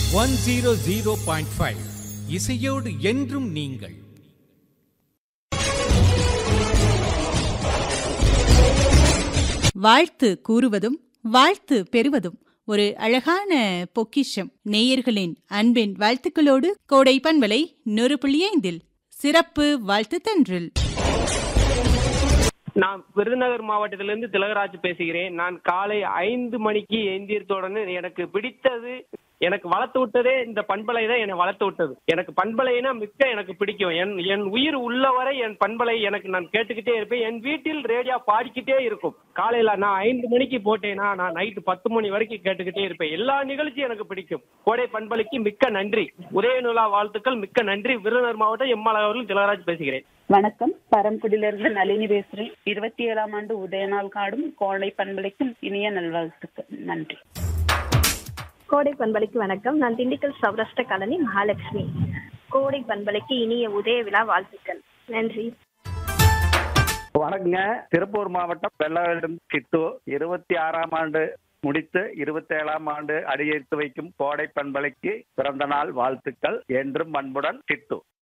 one zero zero point five இசையோடு என்றும் நீங்கள் வாழ்த்து கூறுவதும் வாழ்த்து பெறுவதும் ஒரு அழகான பொக்கிஷம் நேயர்களின் அன்பின் வாழ்த்துக்களோடு கோடை பண்பலை நூறு புள்ளி ஐந்தில் சிறப்பு வாழ்த்து தன்றில் நான் விருதுநகர் மாவட்டத்திலிருந்து திலகராஜ் பேசுகிறேன் நான் காலை ஐந்து மணிக்கு எந்திரத்துடனே எனக்கு பிடித்தது எனக்கு வளர்த்து விட்டதே இந்த பண்பலை தான் என்னை வளர்த்து விட்டது எனக்கு பண்பலைனா மிக்க எனக்கு பிடிக்கும் என் என் உயிர் உள்ளவரை என் பண்பலை எனக்கு நான் கேட்டுக்கிட்டே இருப்பேன் என் வீட்டில் ரேடியோ பாடிக்கிட்டே இருக்கும் காலையில நான் ஐந்து மணிக்கு போட்டேன்னா நான் நைட்டு பத்து மணி வரைக்கும் கேட்டுக்கிட்டே இருப்பேன் எல்லா நிகழ்ச்சியும் எனக்கு பிடிக்கும் கோடை பண்பலைக்கு மிக்க நன்றி உதயநூலா வாழ்த்துக்கள் மிக்க நன்றி விருதுநகர் மாவட்டம் எம்மாள் அவர்கள் திலகராஜ் பேசுகிறேன் வணக்கம் பரம்குடியிலிருந்து நளினி பேசுறேன் இருபத்தி ஏழாம் ஆண்டு உதயநாள் காடும் கோடை பண்பலைக்கும் இனிய நல்வாழ்த்துக்கள் நன்றி கோடை பண்பலைக்கு வணக்கம் நான் திண்டுக்கல் சௌராஷ்டிர காலனி மகாலட்சுமி கோடை பண்பலைக்கு இனிய உதய விழா வாழ்த்துக்கள் நன்றி வணக்கங்க திருப்பூர் மாவட்டம் வெள்ளவெளியிலிருந்து கிட்டு இருபத்தி ஆறாம் ஆண்டு முடித்து இருபத்தி ஏழாம் ஆண்டு அடியெடுத்து வைக்கும் கோடை பண்பலைக்கு பிறந்த நாள் வாழ்த்துக்கள் என்றும் அன்புடன் கிட்டு